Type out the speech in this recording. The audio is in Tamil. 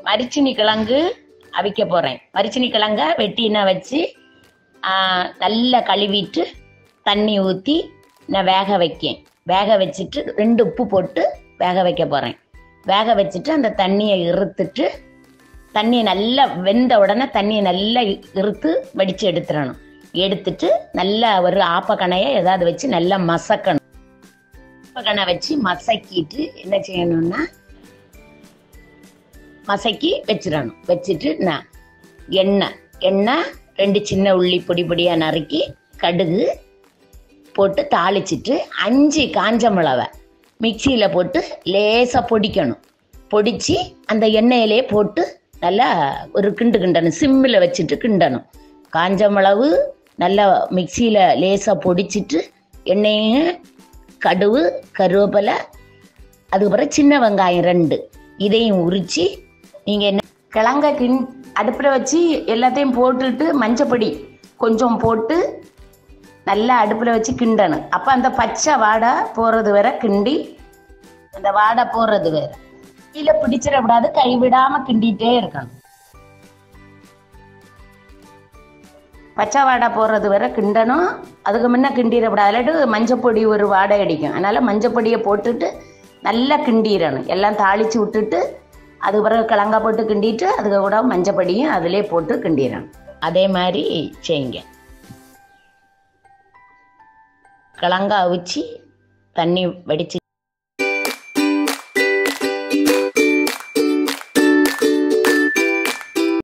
மரிச்சினி கிழங்கு அவிக்க போகிறேன் மரிச்சினி கிழங்க வெட்டினா வச்சு ஆ, நல்லா கழுவிட்டு தண்ணி ஊற்றி நான் வேக வைக்கேன் வேக வச்சுட்டு ரெண்டு உப்பு போட்டு வேக வைக்க போகிறேன் வேக வச்சுட்டு அந்த தண்ணியை இறுத்துட்டு தண்ணியை நல்லா வெந்த உடனே தண்ணியை நல்லா இறுத்து வடித்து எடுத்துடணும் எடுத்துட்டு நல்லா ஒரு ஆப்பக்கணையை ஏதாவது வச்சு நல்லா மசக்கணும் ஆப்பக்கணை வச்சு மசக்கிட்டு என்ன செய்யணும்னா மசக்கி வச்சிடணும் வச்சுட்டு நான் எண்ணெய் எண்ணெய் ரெண்டு சின்ன உள்ளி பொடி பொடியாக நறுக்கி கடுகு போட்டு தாளிச்சிட்டு அஞ்சு காஞ்ச மிளவை மிக்சியில் போட்டு லேசாக பொடிக்கணும் பொடிச்சு அந்த எண்ணெயிலே போட்டு நல்லா ஒரு கிண்டு கிண்டணும் சிம்மில் வச்சுட்டு கிண்டணும் காஞ்ச மிளகு நல்லா மிக்சியில் லேசாக பொடிச்சிட்டு எண்ணெயும் கடுகு கருவேப்பிலை அதுக்கப்புறம் சின்ன வெங்காயம் ரெண்டு இதையும் உரித்து நீங்கள் என்ன கிழங்க கிண் அடுப்பில் வச்சு எல்லாத்தையும் போட்டுட்டு மஞ்சப்பொடி கொஞ்சம் போட்டு நல்லா அடுப்பில் வச்சு கிண்டணும் அப்போ அந்த பச்சை வாடை போகிறது வரை கிண்டி அந்த வாடை போகிறது வேற கீழே பிடிச்சிடக்கூடாது கைவிடாமல் கிண்டிகிட்டே இருக்கணும் பச்சை வாடை போடுறது வரை கிண்டணும் அதுக்கு முன்ன கிண்டிடக்கூடாது இல்லாட்டி மஞ்சப்பொடி ஒரு வாடை அடிக்கும் அதனால் மஞ்சப்பொடியை போட்டுட்டு நல்லா கிண்டிடணும் எல்லாம் தாளித்து விட்டுட்டு அது பிறகு கிழங்கா போட்டு கிண்டிட்டு அதுக்கு கூட மஞ்சப்பொடியும் அதிலே போட்டு கிண்டிடணும் அதே மாதிரி செய்யுங்க கிழங்கா அவிச்சு தண்ணி வடித்து